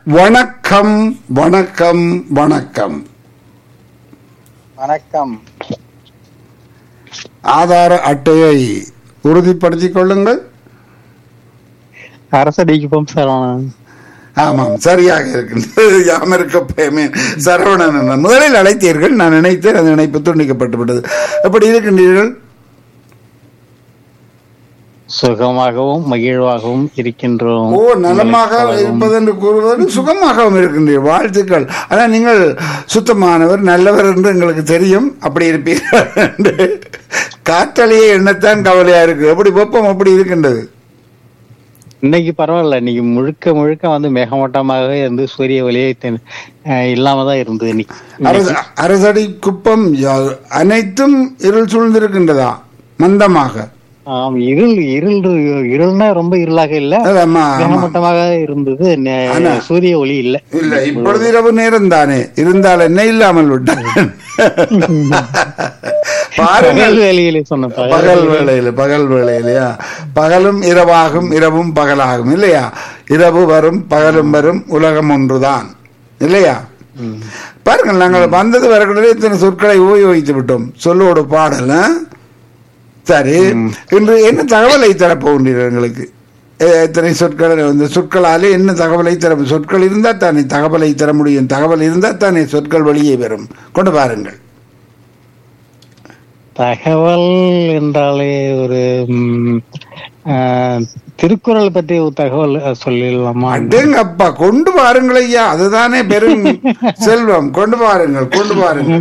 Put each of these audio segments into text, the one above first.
வணக்கம் வணக்கம் வணக்கம் வணக்கம் ஆதார அட்டையை உறுதிப்படுத்திக் கொள்ளுங்கள் அரசடிக்குப்பம் சரவணன் ஆமாம் சரியாக இருக்கின்றது யாமருக்க பயமே சரவணன் அண்ணன். முதலில் அழைத்தீர்கள் நான் நினைத்தேன் அந்த நினைப்பு துண்டிக்கப்பட்டு விட்டது எப்படி இருக்கின்றீர்கள் சுகமாகவும் மகிழ்வாகவும் இருக்கின்றோம் ஓ நலமாக இருப்பது என்று கூறுவது சுகமாகவும் இருக்கின்றீர்கள் வாழ்த்துக்கள் ஆனால் நீங்கள் சுத்தமானவர் நல்லவர் என்று எங்களுக்கு தெரியும் அப்படி இருப்பீர்கள் என்று. காற்றலையே எண்ணத்தான் கவலையா இருக்கு எப்படி வெப்பம் அப்படி இருக்கின்றது இன்னைக்கு பரவாயில்ல இன்னைக்கு முழுக்க முழுக்க வந்து மேகமூட்டமாக இருந்து சூரிய ஒளியை தென்- அஹ் இல்லாம தான் இருந்தது இன்னைக்கு அரச அரசடி குப்பம் யா- அனைத்தும் இருள் சூழ்ந்திருக்கின்றதா மந்தமாக ஆம், இருள் இருள் இருள்னா ரொம்ப இருளாக இல்ல அது ஆமா, ஆமா. மேகமூட்டமாக இருந்தது நே- சூரிய ஒளி இல்ல இல்ல இப்பொழுது இரவு நேரம் தானே இருந்தால் என்ன இல்லாமல் விட்டான் பாருங்கள் பகல் வேலையில சொன்ன பகல் வேளையில பகல் வேளையிலையா பகலும் இரவாகும் இரவும் பகலாகும் இல்லையா இரவு வரும் பகலும் வரும் உலகம் ஒன்றுதான் இல்லையா பாருங்கள் நாங்கள் வந்தது வரக்கூடிய இத்தனை சொற்களை உபயோகித்து விட்டோம் சொல்லோடு பாடல் ஆ? சரி இன்று என்ன தகவலை தரப்போகின்றீர்கள் எங்களுக்கு எ- எத்தனை சொற்கள் இந்த சொற்களாலே என்ன தகவலை தர சொற்கள் இருந்தால் தானே தகவலை தர முடியும் தகவல் இருந்தால் தானே சொற்கள் வெளியே வரும் கொண்டு பாருங்கள் தகவல் என்றாலே ஒரு ம், அஹ், திருக்குறள் பற்றி ஒரு தகவல் அஹ், சொல்லிடலாமா அடேங்கப்பா கொண்டு பாருங்கள் ஐயா அதுதானே பெரும் செல்வம் கொண்டு பாருங்கள் கொண்டு பாருங்கள்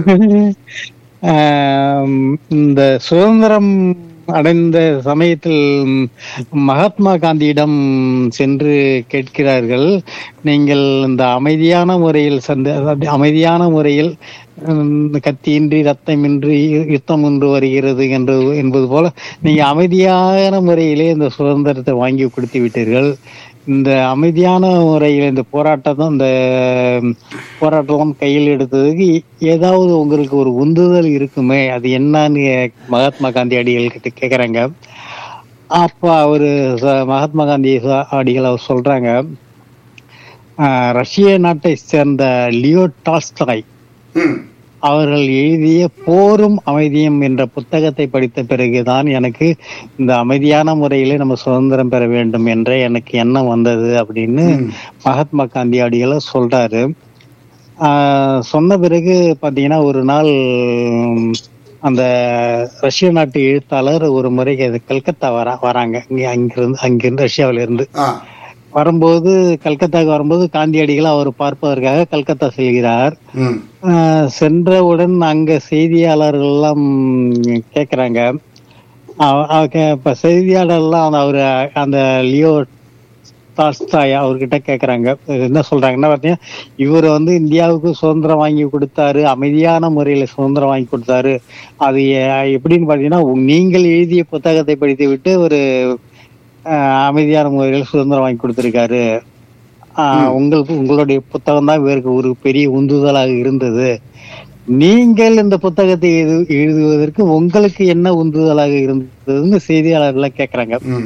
ஆம், இந்த சுதந்திரம் அடைந்த சமயத்தில் ம், மகாத்மா காந்தியிடம் சென்று கேட்கிறார்கள் நீங்கள் இந்த அமைதியான முறையில் சந்த அதாவது அமைதியான முறையில் ம், கத்தியின்றி ரத்தமின்றி யுத்தம் ஒன்று வருகிறது என்று என்பது போல நீங்க அமைதியான முறையிலே இந்த சுதந்திரத்தை வாங்கி கொடுத்து விட்டீர்கள் இந்த அமைதியான முறையில் இந்த போராட்டம் இந்த போராட்டம் கையில் எடுத்ததுக்கு ஏதாவது உங்களுக்கு ஒரு உந்துதல் இருக்குமே அது என்னன்னு மகாத்மா காந்தி அடிகள் கிட்ட கேக்குறாங்க அப்ப அவரு ச- மகாத்மா காந்தி ச- அடிகள் அவர் சொல்றாங்க ஆஹ், ரஷ்ய நாட்டை சேர்ந்த லியோ டால்ஸ்டாய் ம். அவர்கள் எழுதிய போரும் அமைதியும் என்ற புத்தகத்தை படித்த பிறகுதான் எனக்கு இந்த அமைதியான முறையிலே நம்ம சுதந்திரம் பெற வேண்டும் என்ற எனக்கு எண்ணம் வந்தது அப்படின்னு மகாத்மா காந்தி அடிகளை சொல்றாரு ஆஹ் சொன்ன பிறகு பாத்தீங்கன்னா ஒரு நாள் உம், அந்த ரஷ்ய நாட்டு எழுத்தாளர் ஒரு முறை அது கல்கத்தா வரா வராங்க இங்க அங்கிருந்து அங்கிருந்து ரஷ்யாவில இருந்து ஆ. வரும்போது கல்கத்தாக்கு வரும்போது காந்தியடிகளை அவர் பார்ப்பதற்காக கல்கத்தா செல்கிறார் ம். ஆஹ் சென்றவுடன் அங்க செய்தியாளர்கள் எல்லாம் கேக்குறாங்க அவ- அவ கே- இப்ப செய்தியாளர் எல்லாம் அவரு அந்த லியோ டால்ஸ்டாய் அவர்கிட்ட கேக்குறாங்க என்ன சொல்றாங்கன்னா பாத்தீங்கன்னா இவர் வந்து இந்தியாவுக்கு சுதந்திரம் வாங்கி கொடுத்தாரு அமைதியான முறையில சுதந்திரம் வாங்கி கொடுத்தாரு அது எ- எப்படின்னு பாத்தீங்கன்னா உங்க- நீங்கள் எழுதிய புத்தகத்தை படித்து விட்டு ஒரு ஆஹ், அமைதியான முறையில் சுதந்திரம் வாங்கி கொடுத்திருக்காரு ஆஹ், உங்களுக்கு உங்களுடைய புத்தகம் தான் இவருக்கு ஒரு பெரிய உந்துதலாக இருந்தது நீங்கள் இந்த புத்தகத்தை எழுது- எழுதுவதற்கு உங்களுக்கு என்ன உந்துதலாக இருந்ததுன்னு செய்தியாளர்கள் கேக்குறாங்க ம்.